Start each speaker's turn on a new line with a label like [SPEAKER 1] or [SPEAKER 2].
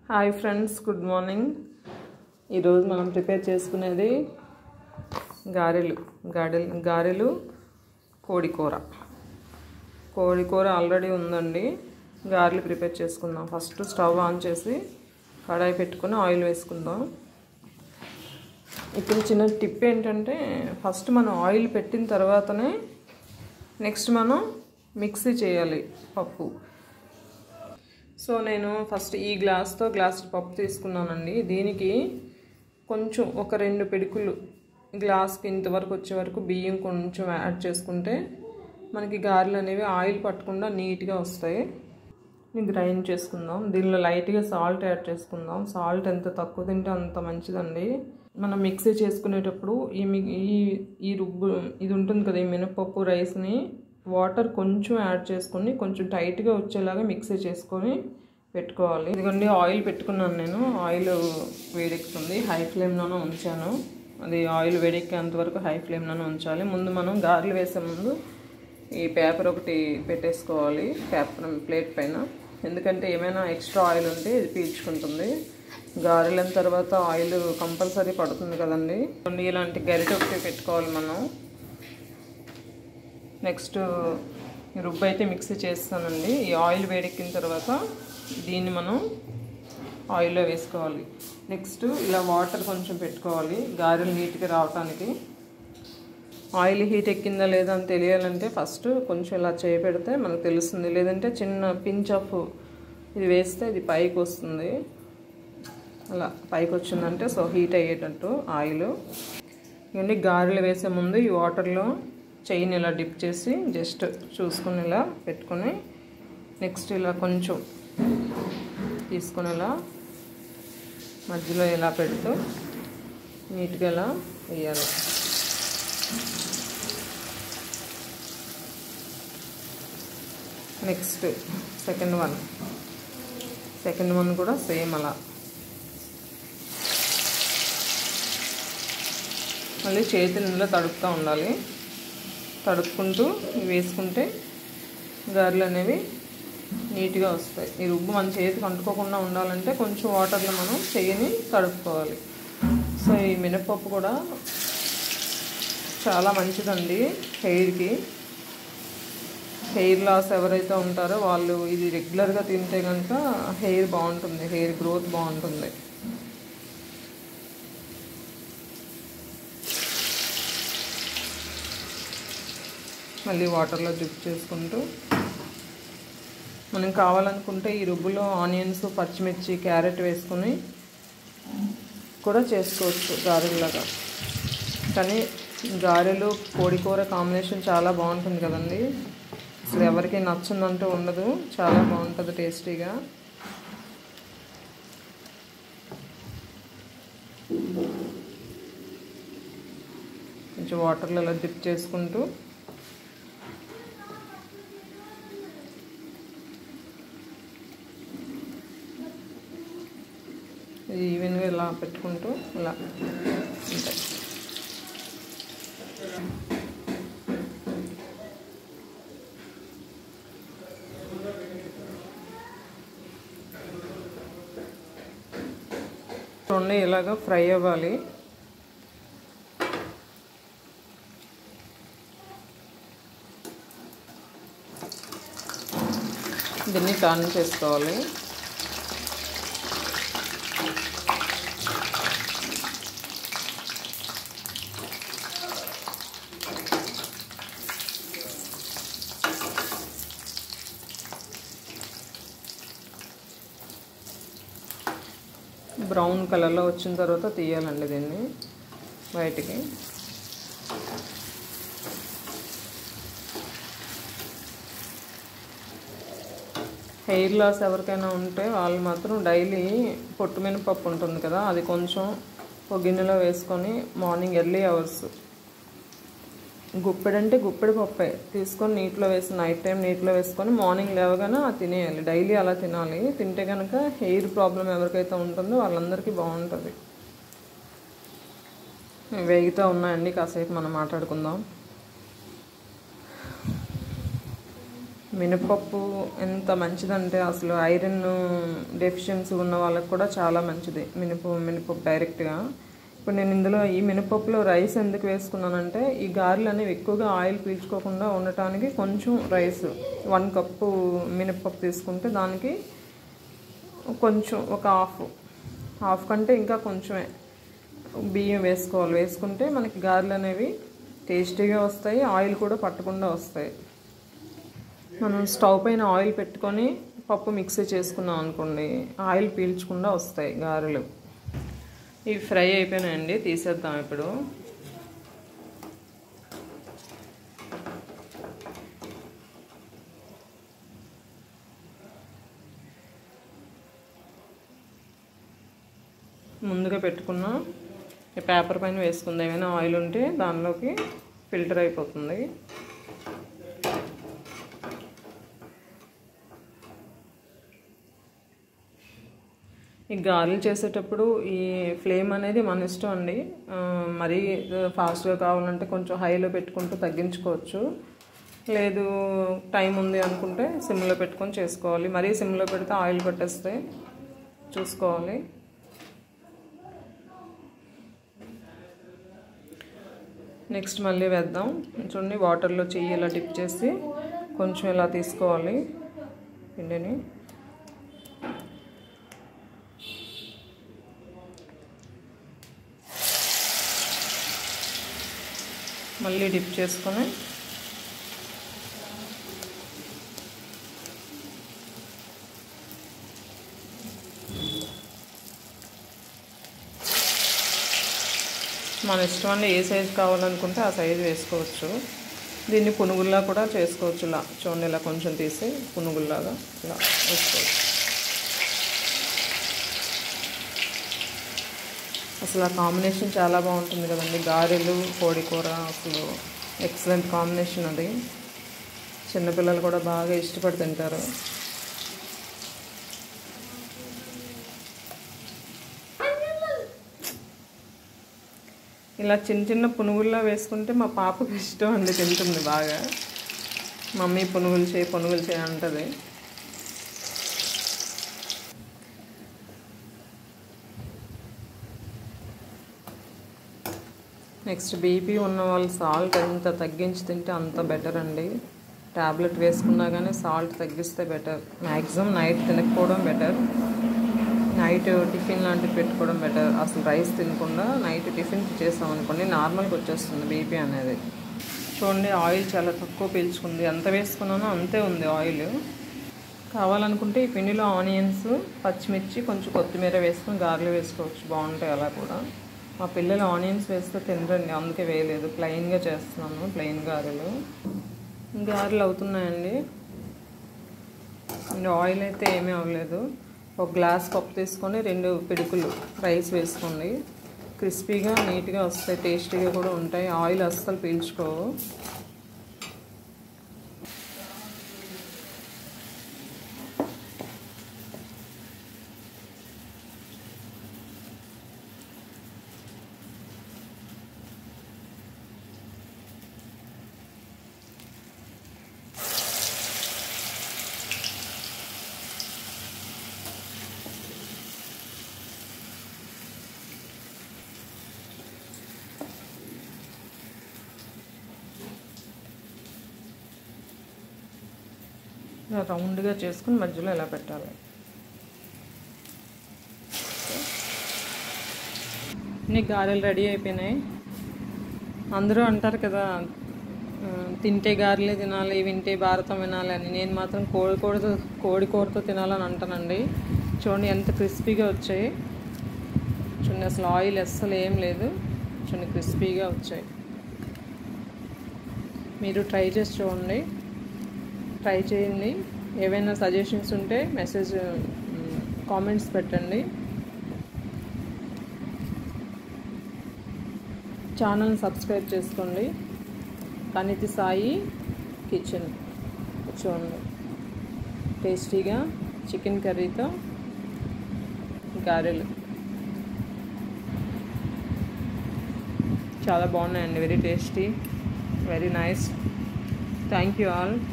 [SPEAKER 1] hi friends good morning ఈరోజు మనం prepare చేసుకునేది గారెలు గారెలు గారెలు కోడి కూర కోడి కూర ఆల్రెడీ ఉందండి గారెలు ప్రిపేర్ చేసుకుందాం ఫస్ట్ స్టవ్ ఆన్ చేసి కడాయి పెట్టుకుని ఆయిల్ వేసుకుందాం ఇక్కడ చిన్న టిప్ ఏంటంటే ఫస్ట్ మనం ఆయిల్ పెట్టిన తర్వాతనే నెక్స్ట్ మనం మిక్సీ చేయాలి పప్పు సో నేను ఫస్ట్ ఈ గ్లాస్తో గ్లాస్ పప్పు తీసుకున్నానండి దీనికి కొంచెం ఒక రెండు పిడుకులు గ్లాస్కి ఇంతవరకు వచ్చే వరకు బియ్యం కొంచెం యాడ్ చేసుకుంటే మనకి గారెలు అనేవి ఆయిల్ పట్టకుండా నీట్గా వస్తాయి గ్రైండ్ చేసుకుందాం దీనిలో లైట్గా సాల్ట్ యాడ్ చేసుకుందాం సాల్ట్ ఎంత తక్కువ తింటే అంత మంచిదండి మనం మిక్సీ చేసుకునేటప్పుడు ఈ ఈ ఈ రుబ్బు ఇది ఉంటుంది కదా ఈ మినపప్పు రైస్ని వాటర్ కొంచెం యాడ్ చేసుకొని కొంచెం టైట్గా వచ్చేలాగా మిక్సీ చేసుకొని పెట్టుకోవాలి ఇదిగోండి ఆయిల్ పెట్టుకున్నాను నేను ఆయిల్ వేడెక్కుతుంది హై ఫ్లేమ్లోనే ఉంచాను అది ఆయిల్ వేడెక్కేంత వరకు హై ఫ్లేమ్లోనే ఉంచాలి ముందు మనం గారెలు వేసే ముందు ఈ పేపర్ ఒకటి పెట్టేసుకోవాలి పేపర్ ప్లేట్ పైన ఎందుకంటే ఏమైనా ఎక్స్ట్రా ఆయిల్ ఉంటే ఇది పీల్చుకుంటుంది గారెలైన తర్వాత ఆయిల్ కంపల్సరీ పడుతుంది కదండి ఇలాంటి గరిటె ఒకటి పెట్టుకోవాలి మనం నెక్స్ట్ రుబ్బు అయితే మిక్సీ చేస్తానండి ఈ ఆయిల్ వేడెక్కిన తర్వాత దీన్ని మనం ఆయిల్లో వేసుకోవాలి నెక్స్ట్ ఇలా వాటర్ కొంచెం పెట్టుకోవాలి గారెలు నీట్గా రావటానికి ఆయిల్ హీట్ ఎక్కిందా లేదా అని తెలియాలంటే ఫస్ట్ కొంచెం ఇలా చేయి పెడితే మనకు తెలుస్తుంది లేదంటే చిన్న పించ్ ఆఫ్ ఇది వేస్తే ఇది పైకి వస్తుంది అలా పైకి వచ్చిందంటే సో హీట్ అయ్యేటట్టు ఆయిల్ ఇవన్నీ గారెలు వేసే ముందు ఈ వాటర్లో చెయ్యిని ఇలా డిప్ చేసి జస్ట్ చూసుకొని ఇలా పెట్టుకొని నెక్స్ట్ ఇలా కొంచెం తీసుకొని ఇలా మధ్యలో ఇలా పెడుతూ నీట్గా ఇలా వేయాలి next second one second one కూడా సేమ్ అలా మళ్ళీ చేతి నిండా తడుపుతూ ఉండాలి తడుపుకుంటూ వేసుకుంటే గారెలు అనేవి నీట్గా వస్తాయి ఈ రుబ్బు మన చేతికి అంటుకోకుండా ఉండాలంటే కొంచెం వాటర్లో మనం చెయ్యిని తడుపుకోవాలి సో ఈ మినపప్పు కూడా చాలా మంచిదండి హెయిర్కి హెయిర్ లాస్ ఎవరైతే ఉంటారో వాళ్ళు ఇది రెగ్యులర్గా తింటే కనుక హెయిర్ బాగుంటుంది హెయిర్ గ్రోత్ బాగుంటుంది మళ్ళీ వాటర్లో డిప్ చేసుకుంటూ మనం కావాలనుకుంటే ఈ రుబ్బులో ఆనియన్స్ పచ్చిమిర్చి క్యారెట్ వేసుకొని కూడా చేసుకోవచ్చు గారెలాగా కానీ గారెలు కోడికూర కాంబినేషన్ చాలా బాగుంటుంది కదండి అసలు ఎవరికి నచ్చిందంటూ ఉండదు చాలా బాగుంటుంది టేస్టీగా కొంచెం వాటర్లో అలా డిప్ చేసుకుంటూ ఇది ఈవెన్గా ఇలా పెట్టుకుంటూ ఇలా ఉంటాయి రెండు ఇలాగ ఫ్రై అవ్వాలి దీన్ని టర్న్ చేసుకోవాలి బ్రౌన్ కలర్లో వచ్చిన తర్వాత తీయాలండి దీన్ని బయటికి హెయిర్ లాస్ ఎవరికైనా ఉంటే వాళ్ళు మాత్రం డైలీ పొట్టు మినపప్పు ఉంటుంది కదా అది కొంచెం ఒక గిన్నెలో వేసుకొని మార్నింగ్ ఎర్లీ అవర్స్ గుప్పెడంటే గుప్పెడు పప్పే తీసుకొని నీటిలో వేసి నైట్ టైం నీటిలో వేసుకొని మార్నింగ్ లేవగానే అది తినేయాలి డైలీ అలా తినాలి తింటే కనుక హెయిర్ ప్రాబ్లం ఎవరికైతే ఉంటుందో వాళ్ళందరికీ బాగుంటుంది వేగితే ఉన్నాయండి కాసేపు మనం మాట్లాడుకుందాం మినపప్పు ఎంత మంచిదంటే అసలు ఐరన్ డెఫిషియన్సీ ఉన్న వాళ్ళకి కూడా చాలా మంచిది మినప మినపప్పు డైరెక్ట్గా ఇప్పుడు నేను ఇందులో ఈ మినపప్పులో రైస్ ఎందుకు వేసుకున్నానంటే ఈ గారెలు అనేవి ఎక్కువగా ఆయిల్ పీల్చుకోకుండా ఉండటానికి కొంచెం రైస్ వన్ కప్పు మినపప్పు తీసుకుంటే దానికి కొంచెం ఒక హాఫ్ హాఫ్ కంటే ఇంకా కొంచెమే బియ్యం వేసుకోవాలి వేసుకుంటే మనకి గారెలు అనేవి టేస్టీగా వస్తాయి ఆయిల్ కూడా పట్టకుండా వస్తాయి మనం స్టవ్ పైన ఆయిల్ పెట్టుకొని పప్పు మిక్సీ చేసుకున్నాం అనుకోండి ఆయిల్ పీల్చకుండా వస్తాయి గారెలు ఇవి ఫ్రై అయిపోయినాయండి తీసేద్దాం ఇప్పుడు ముందుగా పెట్టుకున్న ఈ పేపర్ పైన వేసుకుంది ఏమైనా ఆయిల్ ఉంటే దానిలోకి ఫిల్టర్ అయిపోతుంది ఈ గారెలు చేసేటప్పుడు ఈ ఫ్లేమ్ అనేది మన ఇష్టం అండి ఆ, మరీ ఫాస్ట్గా కావాలంటే కొంచెం హైలో పెట్టుకుంటూ తగ్గించుకోవచ్చు లేదు టైం ఉంది అనుకుంటే సిమ్లో పెట్టుకొని చేసుకోవాలి మరీ సిమ్లో పెడితే ఆయిల్ పట్టేస్తే చూసుకోవాలి నెక్స్ట్ మళ్ళీ వేద్దాం చూడండి వాటర్లో చెయ్యి ఇలా డిప్ చేసి కొంచెం ఇలా తీసుకోవాలి పిండిని మళ్ళీ డిప్ చేసుకొని మన ఇష్టం అండి ఏ సైజు కావాలనుకుంటే ఆ సైజు వేసుకోవచ్చు దీన్ని పునుగుల్లా కూడా చేసుకోవచ్చు ఇలా చూడండి ఇలా కొంచెం తీసి పునుగుల్లాగా ఇలా వేసుకోవచ్చు అసలు ఆ కాంబినేషన్ చాలా బాగుంటుంది కదండి గారెలు కోడి కూర అసలు ఎక్సలెంట్ కాంబినేషన్ అది చిన్నపిల్లలు కూడా బాగా ఇష్టపడి తింటారు ఇలా చిన్న చిన్న పునుగుల్లో వేసుకుంటే మా పాపకు ఇష్టం అండి తింటుంది బాగా మమ్మీ పునుగులు చేయి పునుగులు చేయి అంటది నెక్స్ట్ బీపీ ఉన్న వాళ్ళు సాల్ట్ ఎంత తగ్గించి తింటే అంత బెటర్ అండి ట్యాబ్లెట్ వేసుకున్నా కానీ సాల్ట్ తగ్గిస్తే బెటర్ మ్యాక్సిమం నైట్ తినకపోవడం బెటర్ నైట్ టిఫిన్ లాంటివి పెట్టుకోవడం బెటర్ అసలు రైస్ తినకుండా నైట్ టిఫిన్ చేసాం అనుకోండి నార్మల్గా వచ్చేస్తుంది బీపీ అనేది చూడండి ఆయిల్ చాలా తక్కువ పీల్చుకుంది ఎంత వేసుకున్నానో అంతే ఉంది ఆయిల్ కావాలనుకుంటే ఈ పిండిలో ఆనియన్స్ పచ్చిమిర్చి కొంచెం కొత్తిమీర వేసుకొని గారెలు వేసుకోవచ్చు బాగుంటాయి అలా కూడా మా పిల్లలు ఆనియన్స్ వేస్తే తినరండి అందుకే వేయలేదు ప్లెయిన్గా చేస్తున్నాను ప్లెయిన్ గారెలు గారెలు అవుతున్నాయండి అండ్ ఆయిల్ అయితే ఏమీ అవ్వలేదు ఒక గ్లాస్ పప్పు తీసుకొని రెండు పిడుకులు రైస్ వేసుకోండి క్రిస్పీగా నీట్గా వస్తాయి టేస్టీగా కూడా ఉంటాయి ఆయిల్ అస్సలు పీల్చుకోవు ఇలా రౌండ్గా చేసుకుని మధ్యలో ఇలా పెట్టాలి ఇన్ని గారెలు రెడీ అయిపోయినాయి అందరూ అంటారు కదా ఆ, తింటే గారెలే తినాలి వింటే భారతం వినాలి అని నేను మాత్రం కోడి కూరతో కోడి కూరతో తినాలని అంటానండి చూడండి ఎంత క్రిస్పీగా వచ్చాయి చూడండి అసలు ఆయిల్ అస్సలు ఏం లేదు చూడండి క్రిస్పీగా వచ్చాయి మీరు ట్రై చేసి చూడండి ట్రై చేయండి ఏవైనా సజెషన్స్ ఉంటే మెసేజ్ కామెంట్స్ పెట్టండి ఛానల్ని సబ్స్క్రైబ్ చేసుకోండి కనితి సాయి కిచెన్ చూడండి టేస్టీగా చికెన్ కర్రీతో గారెలు చాలా బాగున్నాయండి very tasty very nice thank you all